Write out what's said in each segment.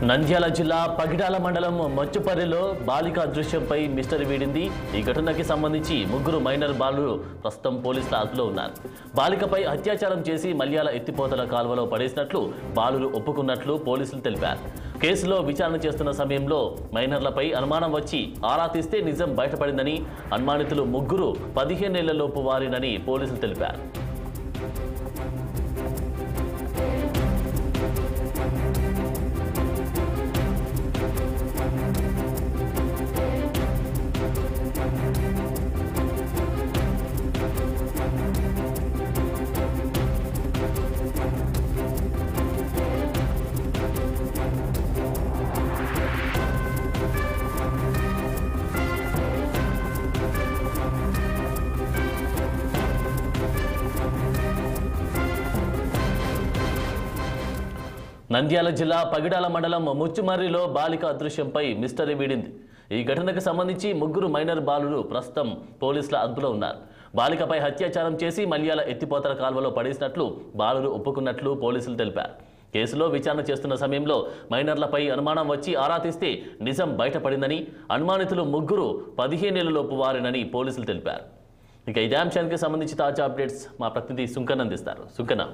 నంద్యాల జిల్లా పగిడాల మండలం మచ్చుపర్రిలో బాలిక అదృశ్యంపై మిస్టరీ వీడింది ఈ ఘటనకి సంబంధించి ముగ్గురు మైనర్ బాలురు ప్రస్తుతం పోలీసుల అదుపులో ఉన్నారు బాలికపై అత్యాచారం చేసి మల్యాల ఎత్తిపోతల కాల్వలో పడేసినట్లు బాలురు ఒప్పుకున్నట్లు పోలీసులు తెలిపారు కేసులో విచారణ చేస్తున్న సమయంలో మైనర్లపై అనుమానం వచ్చి ఆరా తీస్తే నిజం బయటపడిందని అనుమానితులు ముగ్గురు పదిహేనేళ్లలోపు వారినని పోలీసులు తెలిపారు నంద్యాల జిల్లా పగిడాల మండలం ముచ్చుమర్రిలో బాలిక అదృశ్యంపై మిస్టరీ వీడింది ఈ ఘటనకు సంబంధించి ముగ్గురు మైనర్ బాలురు ప్రస్తుతం పోలీసుల అదుపులో ఉన్నారు బాలికపై అత్యాచారం చేసి మల్యాల ఎత్తిపోతల కాల్వలో పడేసినట్లు బాలురు ఒప్పుకున్నట్లు పోలీసులు తెలిపారు కేసులో విచారణ చేస్తున్న సమయంలో మైనర్లపై అనుమానం వచ్చి ఆరా తీస్తే నిజం బయటపడిందని అనుమానితులు ముగ్గురు పదిహేనేళ్లలోపు వారినని పోలీసులు తెలిపారు ఇక ఇదే అంశానికి సంబంధించి తాజా అప్డేట్స్ మా ప్రతినిధి సుంకన్ అందిస్తారు సుంకన్న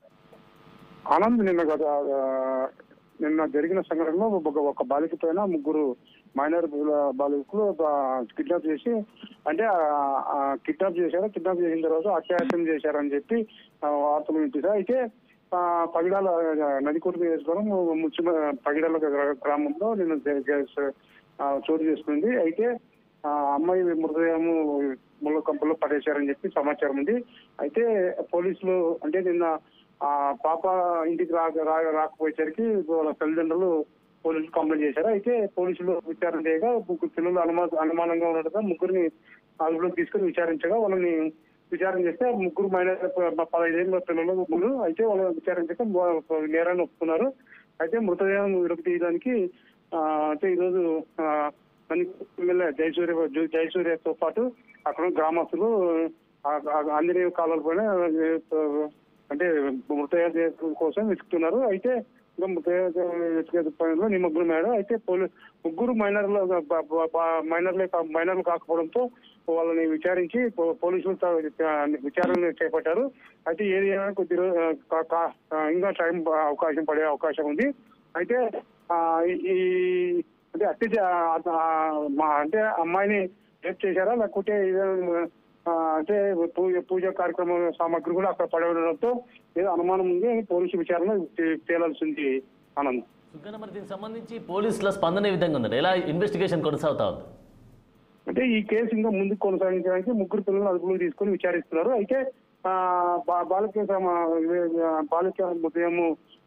ఆనంద్ నిన్న గత ఆ, నిన్న జరిగిన సంఘటనలో ఒక ఒక బాలిక పైన ముగ్గురు మైనర్ బాలికలు కిడ్నాప్ చేసి అంటే కిడ్నాప్ చేశారు కిడ్నాప్ చేసిన తర్వాత అత్యాచారం చేశారని చెప్పి ఆ, వార్తలు వినిపిస్తాయి అయితే ఆ, పగిడాల నదికొట్టు నియోజకవర్గం ముచ్చి పగిడాల గ్రా- గ్రామంలో నిన్న జ- జ- ఆ, చోటు చేసుకుంది అయితే ఆ అమ్మాయి మృతదేహము ముళ్ళ కంపలో పడేశారని చెప్పి సమాచారం ఉంది అయితే పోలీసులు అంటే నిన్న ఆ పాప ఇంటికి రా రా- రాకపోయేసరికి వాళ్ళ తల్లిదండ్రులు పోలీసులు కంప్లైంట్ చేశారు అయితే పోలీసులు విచారణ చేయగా ముగ్గురు పిల్లలు అనుమా అనుమానంగా ఉండగా ముగ్గురిని అదుపులోకి తీసుకుని విచారించగా వాళ్ళని విచారణ చేస్తే ముగ్గురు మైనర్ పదహైదేళ్ళ పిల్లలు ముగ్గురు అయితే వాళ్ళు విచారించక వా- నేరాన్ని ఒప్పుకున్నారు అయితే మృతదేహం విడుపు తీయడానికి ఆ, అయితే ఈరోజు ఆ, మన ఎమ్మెల్యే జయసూర్య జు- జయసూర్యతో పాటు అక్కడ ఉన్న గ్రామస్తులు ఆ- ఆ ఆంజనేయ కాలువల పైన ఆ, అంటే మృతదేహం కోసం వెతుకుతున్నారు అయితే ఇంకా మృతదేహ వెతికే పనిలో నిమగ్నమయ్యారు అయితే పోలీ ముగ్గురు మైనర్లు బ- బ- బ- మైనర్లే కా- మైనర్లు కాకపోవడంతో వాళ్ళని విచారించి పో- పోలీసులు త- విచారణ చేపట్టారు అయితే ఏది ఏమైనా కొద్ది రో- కా- కా- ఇంకా టైం అవకాశం పడే అవకాశం ఉంది అయితే ఆ, ఈ- ఈ అంటే అత్య మా అంటే అమ్మాయిని రేప్ చేశారా లేకపోతే ఏదైనా, ఆ, అంటే పూజ పూజ కార్యక్రమం సామాగ్రి కూడా అక్కడ పడి ఉండడంతో ఏదో అనుమానం ఉంది అని పోలీసు విచారణ తే- తేలాల్సి ఉంది ఆనంద్ సుగ్గన మరి దీనికి సంబంధించి పోలీసుల స్పందన ఏ విధంగా ఉంది ఎలా ఇన్వెస్టిగేషన్ కొనసాగుతా ఉంది అంటే ఈ కేసు ఇంకా ముందుకు కొనసాగించడానికి ముగ్గురు పిల్లలను అదుపులోకి తీసుకొని విచారిస్తున్నారు అయితే ఆ బా- బాలిక సమ- బాలిక ఉదయము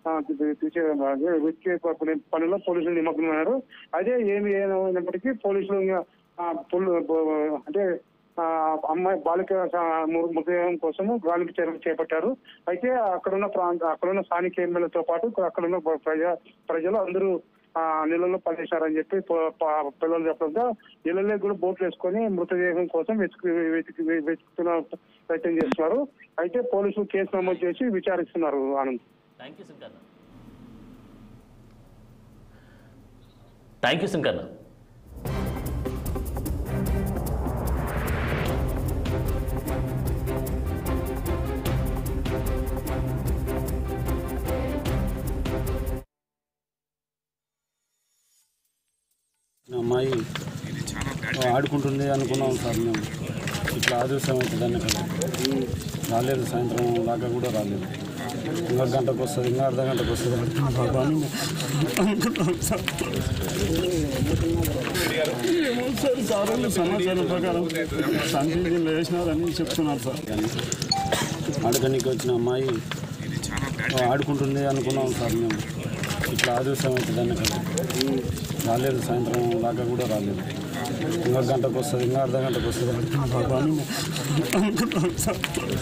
వెతికే పని- పనిలో పోలీసులు నిమగ్నమయ్యారు అదే ఏమి ఏమైనప్పటికీ పోలీసులు ఇంకా, ఆ, పుల్- బ- అంటే ఆ, అమ్మాయి బాలిక స- మృ- మృతదేహం కోసము గాలింపు చర్యలు చేపట్టారు అయితే అక్కడున్న ప్రాంత అక్కడున్న స్థానిక ఎమ్మెల్యేతో పాటు అక్కడున్న ప్ర- ప్రజా ప్రజలు అందరూ ఆ నీళ్ళలో పడేశారని చెప్పి ప- ప- పిల్లలు చెప్పడంతో నీళ్ళలో కూడా బోట్లు వేసుకొని మృతదేహం కోసం వెతుకు వెతికి వెతుకుతున్న ప్రయత్నం చేస్తున్నారు అయితే పోలీసులు కేసు నమోదు చేసి విచారిస్తున్నారు Anand thank you Sunkanna thank you Sunkanna అమ్మాయి ఆడుకుంటుంది అనుకున్నాం సార్ మేము ఇట్లా ఆదర్శం అవుతుందని కదా రాలేదు సాయంత్రం దాకా కూడా రాలేదు ఇంకా గంటకు వస్తుంది ఇంకా అర్ధ గంటకు వస్తుంది అంటున్నాం బాబా అని అనుకున్నాం సార్ ఏమో సార్ సార్ వాళ్ళు సమాచారం ప్రకారం సంజీవిని వేసినారని చెప్తున్నారు సార్ కానీ ఆడడానికి వచ్చిన అమ్మాయి ఆడుకుంటుంది అనుకున్నాం సార్ మేము ఇట్లా ఆదర్శం అవుతుందని కదా రాలేదు సాయంత్రం దాకా కూడా రాలేదు ఇంకా గంటకు వస్తుంది ఇంకా అర్ధ గంటకు వస్తుంది అంటున్నాం బాబా అని అనుకున్నాం సార్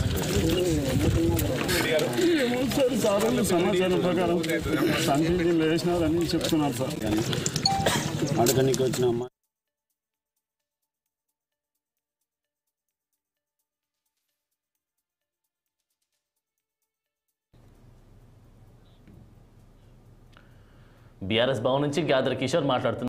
ఏమో సార్ సార్ వాళ్ళు సమాచారం ప్రకారం సంజీవిని వేసినారని చెప్తున్నారు సార్ కానీ ఆడడానికి వచ్చిన అమ్మాయి బీఆర్ఎస్ భవన్ నుంచి గ్యాదర్ కిషోర్ మాట్లాడుతున్నారు